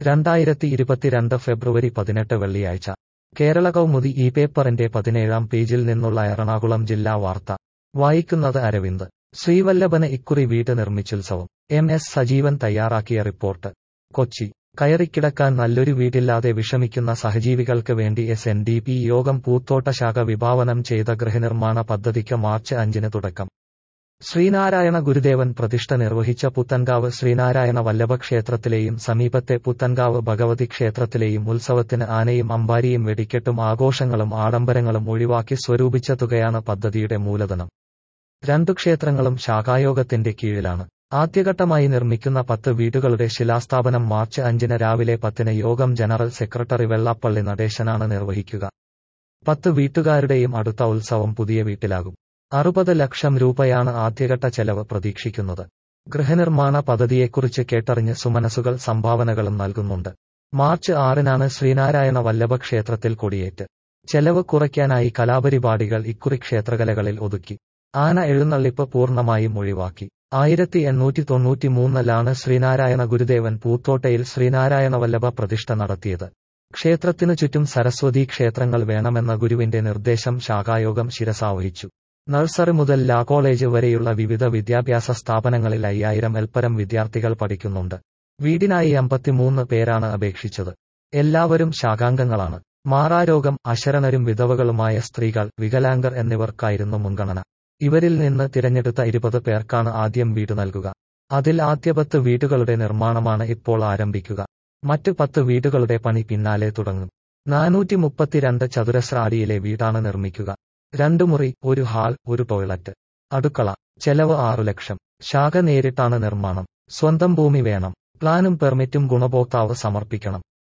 രണ്ടായിരത്തി ഇരുപത്തിരണ്ട് ഫെബ്രുവരി പതിനെട്ട് വെള്ളിയാഴ്ച കേരള കൗമുദി ഈ പേപ്പറിന്റെ പതിനേഴാം പേജിൽ നിന്നുള്ള എറണാകുളം ജില്ലാ വാർത്ത വായിക്കുന്നത് അരവിന്ദ് ശ്രീവല്ലഭന് ഇക്കുറി വീട് നിർമ്മിച്ചുത്സവം എം എസ് സജീവൻ തയ്യാറാക്കിയ റിപ്പോർട്ട് കൊച്ചി കയറിക്കിടക്കാൻ നല്ലൊരു വീടില്ലാതെ വിഷമിക്കുന്ന സഹജീവികൾക്ക് വേണ്ടി എസ് എൻ ഡി പി യോഗം പൂത്തോട്ട ശാഖ വിഭാവനം ചെയ്ത ഗൃഹനിർമ്മാണ പദ്ധതിക്ക് മാർച്ച് അഞ്ചിന് തുടക്കം ശ്രീനാരായണ ഗുരുദേവൻ പ്രതിഷ്ഠ നിർവഹിച്ച പുത്തൻകാവ് ശ്രീനാരായണ വല്ലഭ ക്ഷേത്രത്തിലെയും സമീപത്തെ പുത്തൻകാവ് ഭഗവതി ക്ഷേത്രത്തിലെയും ഉത്സവത്തിന് ആനയും അമ്പാരിയും വെടിക്കെട്ടും ആഘോഷങ്ങളും ആഡംബരങ്ങളും ഒഴിവാക്കി സ്വരൂപിച്ച തുകയാണ് പദ്ധതിയുടെ മൂലധനം രണ്ടു ക്ഷേത്രങ്ങളും ശാഖായോഗത്തിന്റെ കീഴിലാണ് ആദ്യഘട്ടമായി നിർമ്മിക്കുന്ന പത്ത് വീടുകളുടെ ശിലാസ്ഥാപനം മാർച്ച് അഞ്ചിന് രാവിലെ പത്തിന് യോഗം ജനറൽ സെക്രട്ടറി വെള്ളാപ്പള്ളി നടേശനാണ് നിർവഹിക്കുക പത്ത് വീട്ടുകാരുടെയും അടുത്ത ഉത്സവം പുതിയ വീട്ടിലാകും അറുപത് ലക്ഷം രൂപയാണ് ആദ്യഘട്ട ചെലവ് പ്രതീക്ഷിക്കുന്നത് ഗൃഹനിർമ്മാണ പദ്ധതിയെക്കുറിച്ച് കേട്ടറിഞ്ഞ് സുമനസുകൾ സംഭാവനകളും നൽകുന്നുണ്ട് മാർച്ച് ആറിനാണ് ശ്രീനാരായണ വല്ലഭ ക്ഷേത്രത്തിൽ കൊടിയേറ്റ് ചെലവ് കുറയ്ക്കാനായി കലാപരിപാടികൾ ഇക്കുറി ക്ഷേത്രകലകളിൽ ഒതുക്കി ആന എഴുന്നള്ളിപ്പ് പൂർണ്ണമായും ഒഴിവാക്കി ആയിരത്തി എണ്ണൂറ്റി തൊണ്ണൂറ്റിമൂന്നിലാണ് ശ്രീനാരായണ ഗുരുദേവൻ പൂത്തോട്ടയിൽ ശ്രീനാരായണ വല്ലഭ പ്രതിഷ്ഠ നടത്തിയത് ക്ഷേത്രത്തിനു ചുറ്റും സരസ്വതി ക്ഷേത്രങ്ങൾ വേണമെന്ന ഗുരുവിന്റെ നിർദ്ദേശം ശാഖായോഗം ശിരസാവഹിച്ചു നഴ്സറി മുതൽ ലാ കോളേജ് വരെയുള്ള വിവിധ വിദ്യാഭ്യാസ സ്ഥാപനങ്ങളിൽ അയ്യായിരം എൽപ്പരം വിദ്യാർത്ഥികൾ പഠിക്കുന്നുണ്ട് വീടിനായി അമ്പത്തിമൂന്ന് പേരാണ് അപേക്ഷിച്ചത് എല്ലാവരും ശാഖാംഗങ്ങളാണ് മാറാരോഗം അശരണരും വിധവകളുമായ സ്ത്രീകൾ വികലാംഗർ എന്നിവർക്കായിരുന്നു മുൻഗണന ഇവരിൽ നിന്ന് തിരഞ്ഞെടുത്ത ഇരുപത് പേർക്കാണ് ആദ്യം വീട് നൽകുക അതിൽ ആദ്യ പത്ത് വീടുകളുടെ നിർമ്മാണമാണ് ഇപ്പോൾ ആരംഭിക്കുക മറ്റ് പത്ത് വീടുകളുടെ പണി പിന്നാലെ തുടങ്ങും നാനൂറ്റി മുപ്പത്തിരണ്ട് ചതുരശ്ര അടിയിലെ വീടാണ് നിർമ്മിക്കുക രണ്ടു മുറി ഒരു ഹാൾ ഒരു ടോയ്ലറ്റ് അടുക്കള ചെലവ് ആറു ലക്ഷം ശാഖ നേരിട്ടാണ് നിർമ്മാണം സ്വന്തം ഭൂമി വേണം പ്ലാനും പെർമിറ്റും ഗുണഭോക്താവ് സമർപ്പിക്കണം